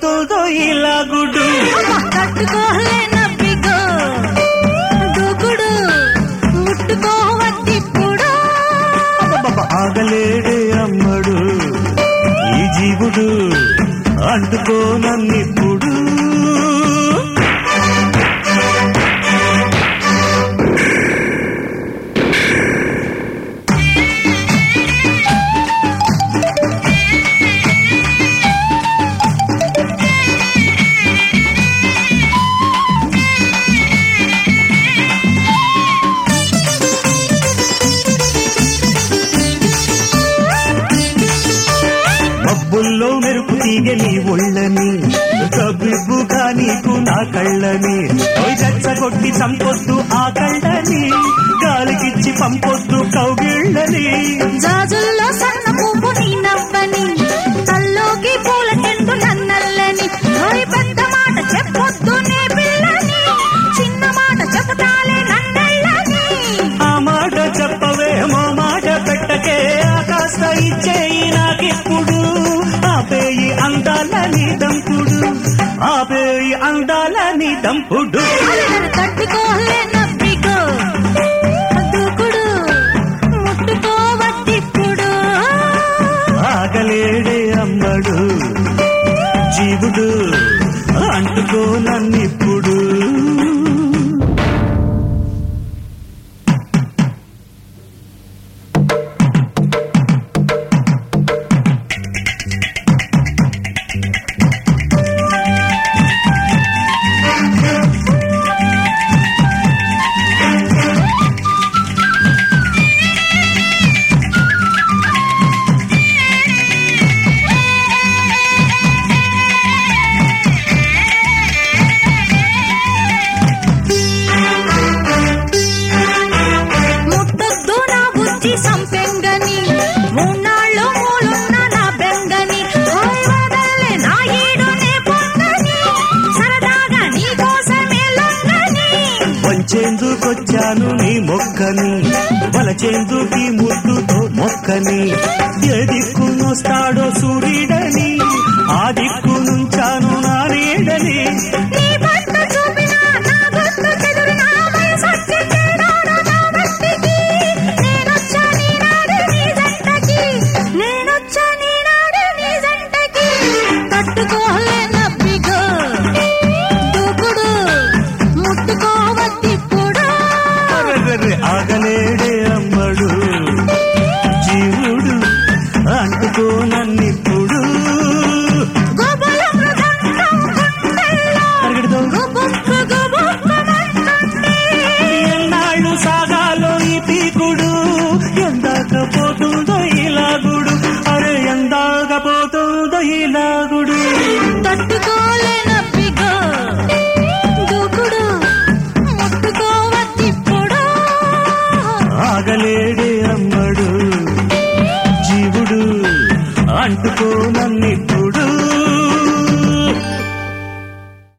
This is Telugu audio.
తగులుతో ఇలా గుడ్డు తట్టుకోలేనప్పిగో దూకుడు ముట్టుకోవద్దిప్పుడు అబ్బబ్బబ్బ, ఆగలేడే అమ్మడు ఈ జీవుడు అంటుకోనన్నిప్పుడు మబ్బుల్లో మెరుపు తీగ నీ ఒళ్ళని కబిబ్బుగా నీకు నా కళ్ళని ఓయ్ రెచ్చగొట్టి చంపొద్దు ఆ కళ్ళని గాలికిచ్చి పంపొద్దు కౌగిళ్ళని జాజుల్లో సన్న పువ్వు నీ నవ్వని తల్లోకి పూల చెండు నన్నల్లని ఓయ్ పెద్ద మాట చెప్పొద్దు నే పిల్లని చిన్న మాట చెబుతాలే నన్నెళ్ళని ఆ మాట చెప్పవేమో మాట పెట్టకే ఆ కాస్త ఇచ్చేయి నాకిప్పుడు ఆపేయి అందాలని దంపుడు ఆపేయి అందాలని దంపుడు నన్ను తట్టుకోలేనప్పిగో దూకుడు ముట్టుకోవద్దిప్పుడు ఆగలేడే అమ్మడు జీవుడు అంటుకోనన్నిప్పుడు ముట్టొద్దు నా బుద్ధి సంపెంగని మూన్నాళ్ళు మూలున్న నా బెంగని ఓయ్ వదల్లే నా ఈడునే పొంగని సరదాగా నీ కోసమే లొంగని వంచేందుకొచ్చాను